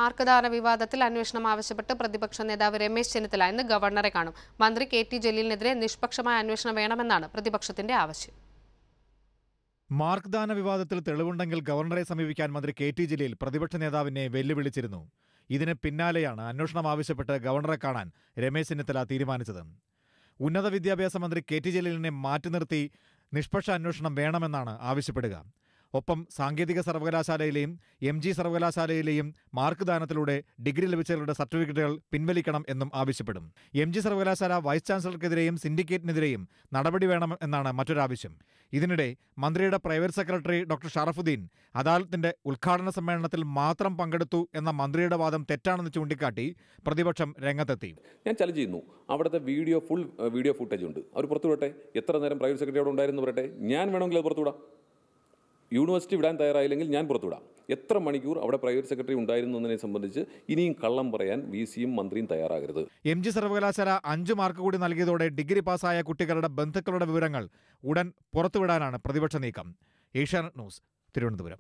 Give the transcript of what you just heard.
മാർക്ക്ദാന വിവാദത്തിൽ അന്വേഷണം ആവശ്യപ്പെട്ട് പ്രതിപക്ഷ നേതാവ് രമേശ് ചെന്നിത്തല ഇന്ന് ഗവർണറെ കാണും മന്ത്രി കെ ടി ജലീലിനെതിരെ നിഷ്പക്ഷമായ അന്വേഷണം വേണമെന്നാണ് പ്രതിപക്ഷത്തിന്റെ ആവശ്യം മാർക്ക് ദാന വിവാദത്തിൽ തെളിവുണ്ടെങ്കിൽ ഗവർണറെ സമീപിക്കാൻ മന്ത്രി കെ ടി ജലീൽ പ്രതിപക്ഷ നേതാവിനെ വെല്ലുവിളിച്ചിരുന്നു ഇതിന് പിന്നാലെയാണ് അന്വേഷണം ആവശ്യപ്പെട്ട് ഗവർണറെ കാണാൻ രമേശ് ചെന്നിത്തല തീരുമാനിച്ചത് ഉന്നത വിദ്യാഭ്യാസ മന്ത്രി കെ ടി ജലീലിനെ മാറ്റി നിർത്തി നിഷ്പക്ഷ അന്വേഷണം വേണമെന്നാണ് ആവശ്യപ്പെടുക ഒപ്പം സാങ്കേതിക സർവകലാശാലയിലെയും എം ജി സർവകലാശാലയിലെയും മാർക്ക് ദാനത്തിലൂടെ ഡിഗ്രി ലഭിച്ചവരുടെ സർട്ടിഫിക്കറ്റുകൾ പിൻവലിക്കണം എന്നും ആവശ്യപ്പെടും എം ജി സർവകലാശാല വൈസ് ചാൻസലർക്കെതിരെയും സിൻഡിക്കേറ്റിനെതിരെയും നടപടി വേണം എന്നാണ് മറ്റൊരാവശ്യം ഇതിനിടെ മന്ത്രിയുടെ പ്രൈവറ്റ് സെക്രട്ടറി ഡോക്ടർ ഷറഫുദ്ദീൻ അദാലത്തിന്റെ ഉദ്ഘാടന സമ്മേളനത്തിൽ മാത്രം പങ്കെടുത്തു എന്ന മന്ത്രിയുടെ വാദം തെറ്റാണെന്ന് ചൂണ്ടിക്കാട്ടി പ്രതിപക്ഷം രംഗത്തെത്തി ഞാൻ ചലഞ്ച് ചെയ്യുന്നു അവിടുത്തെ വീഡിയോ ഫുൾ വീഡിയോ ഫുട്ടേജ് ഉണ്ട് അവർ പുറത്തു വിടട്ടെ എത്ര നേരം പ്രൈവറ്റ് സെക്രട്ടറി അവിടെ ഉണ്ടായിരുന്നു പറയട്ടെ ഞാൻ വേണമെങ്കിൽ അത് പുറത്തുവിടാം യൂണിവേഴ്സിറ്റി വിടാൻ തയ്യാറായില്ലെങ്കിൽ ഞാൻ പുറത്തുവിടാം എത്ര മണിക്കൂർ അവിടെ പ്രൈവറ്റ് സെക്രട്ടറി ഉണ്ടായിരുന്നു എന്നതിനെ സംബന്ധിച്ച് ഇനിയും കള്ളം പറയാൻ വി സിയും മന്ത്രിയും തയ്യാറാകരുത് എം ജി സർവകലാശാല അഞ്ച് മാർക്ക് കൂടി നൽകിയതോടെ ഡിഗ്രി പാസ്സായ കുട്ടികളുടെ ബന്ധുക്കളുടെ വിവരങ്ങൾ ഉടൻ പുറത്തുവിടാനാണ് പ്രതിപക്ഷ നീക്കം ഏഷ്യാനെറ്റ് ന്യൂസ് തിരുവനന്തപുരം